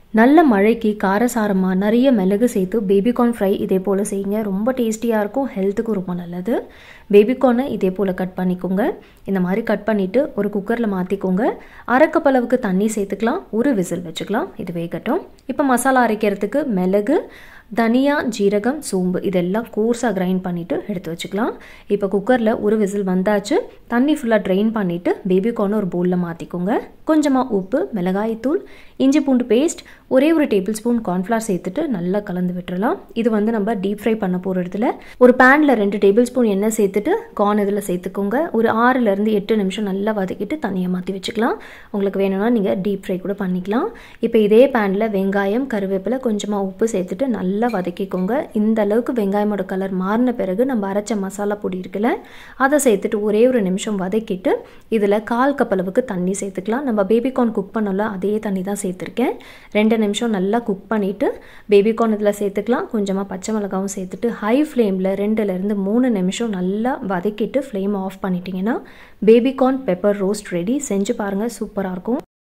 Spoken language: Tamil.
நல்ல மழைக்கு காரசாரமாக நிறைய மிளகு சேர்த்து பேபிகார்ன் ஃப்ரை இதே போல் செய்யுங்க ரொம்ப டேஸ்டியாக இருக்கும் ஹெல்த்துக்கும் ரொம்ப நல்லது பேபிகார்னை இதே போல் கட் பண்ணிக்கோங்க இந்த மாதிரி கட் பண்ணிவிட்டு ஒரு குக்கரில் மாற்றிக்கோங்க அரைக்கப்பளவுக்கு தண்ணி சேர்த்துக்கலாம் ஒரு விசில் வச்சுக்கலாம் இது வேகட்டும் இப்போ மசாலா அரைக்கிறதுக்கு மிளகு தனியா ஜீரகம் சோம்பு இதெல்லாம் கோர்ஸாக கிரைண்ட் பண்ணிவிட்டு எடுத்து வச்சுக்கலாம் இப்போ குக்கரில் ஒரு விசில் வந்தாச்சு தண்ணி ஃபுல்லாக ட்ரெயின் பண்ணிவிட்டு பேபிகார்னை ஒரு பவுலில் மாற்றிக்கோங்க கொஞ்சமாக உப்பு மிளகாய்த்தூள் இஞ்சி பூண்டு பேஸ்ட் ஒரே ஒரு டேபிள் ஸ்பூன் கார்ன்ஃப்ளவர் சேர்த்துட்டு நல்லா கலந்து விட்டுறலாம் இது வந்து நம்ம டீப் ஃப்ரை பண்ண போகிற இடத்துல ஒரு பேனில் ரெண்டு டேபிள் ஸ்பூன் எண்ணெய் சேர்த்துட்டு கார்ன் இதில் சேர்த்துக்கோங்க ஒரு ஆறுலேருந்து எட்டு நிமிஷம் நல்லா வதக்கிட்டு தனியாக மாற்றி வச்சுக்கலாம் உங்களுக்கு வேணும்னா நீங்கள் டீப் ஃப்ரை கூட பண்ணிக்கலாம் இப்போ இதே பேனில் வெங்காயம் கருவேப்பிலை கொஞ்சமாக உப்பு சேர்த்துட்டு நல்லா நல்லா வதக்கிக்கோங்க இந்த அளவுக்கு வெங்காயமோட கலர் மாறின பிறகு நம்ம அரைச்ச மசாலா பொடி இருக்குல்ல அதை சேர்த்துட்டு ஒரே ஒரு நிமிஷம் வதக்கிட்டு இதில் கால் கப் அளவுக்கு தண்ணி சேர்த்துக்கலாம் நம்ம பேபிகார்ன் குக் பண்ணல அதே தண்ணி தான் சேர்த்துருக்கேன் ரெண்டு நிமிஷம் நல்லா குக் பண்ணிவிட்டு பேபிகார்ன் இதில் சேர்த்துக்கலாம் கொஞ்சமாக பச்சை மிளகாவும் சேர்த்துட்டு ஹை ஃப்ளேமில் ரெண்டுலேருந்து மூணு நிமிஷம் நல்லா வதக்கிட்டு ஃப்ளேம் ஆஃப் பண்ணிட்டீங்கன்னா பேபிகார்ன் பெப்பர் ரோஸ்ட் ரெடி செஞ்சு பாருங்கள் சூப்பராக இருக்கும்